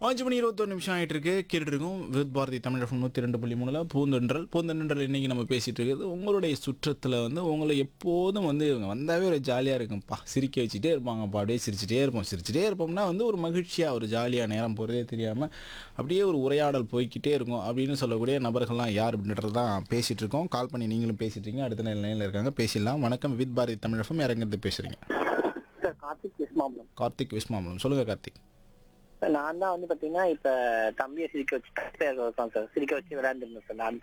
அஞ்சு மணி இருபத்தொரு நிமிஷம் ஆகிட்டு இருக்கு கேட்டுட்டு இருக்கோம் வித் பாரதி தமிழ் எஃப்எம் நூற்றி ரெண்டு புள்ளி மூணில் பூந்தென்றல் பூந்தென்றல் இன்னைக்கு நம்ம பேசிட்டு இருக்கிறது உங்களுடைய சுற்றத்தில் வந்து உங்களை எப்போதும் வந்து இவங்க வந்தாவே ஒரு ஜாலியாக இருக்கும்ப்பா சிரிக்க வச்சுட்டே இருப்பாங்கப்பா அப்படியே சிரிச்சிட்டே இருப்போம் சிரிச்சிட்டே இருப்போம்னா வந்து ஒரு மகிழ்ச்சியாக ஒரு ஜாலியாக நேரம் போகிறதே தெரியாமல் அப்படியே ஒரு உரையாடல் போய்க்கிட்டே இருக்கும் அப்படின்னு சொல்லக்கூடிய நபர்கள்லாம் யார் அப்படின்றது தான் பேசிகிட்டு இருக்கோம் கால் பண்ணி நீங்களும் பேசிட்டு இருக்கீங்க அடுத்த நிலையில் இருக்காங்க பேசிடலாம் வணக்கம் வித் பாரதி தமிழ் எஃப்எம் இறங்கிறது பேசுகிறீங்க சார் கார்த்திக் விஸ்மாபுரம் கார்த்திக் விஸ்மாமலம் சொல்லுங்கள் கார்த்திக் சார் நான் தான் வந்து பாத்தீங்கன்னா இப்ப தம்பியை சிரிக்க வச்சு இருக்கான் சார் சிரிக்க வச்சு விளையாண்டுருந்தேன் சார் நான்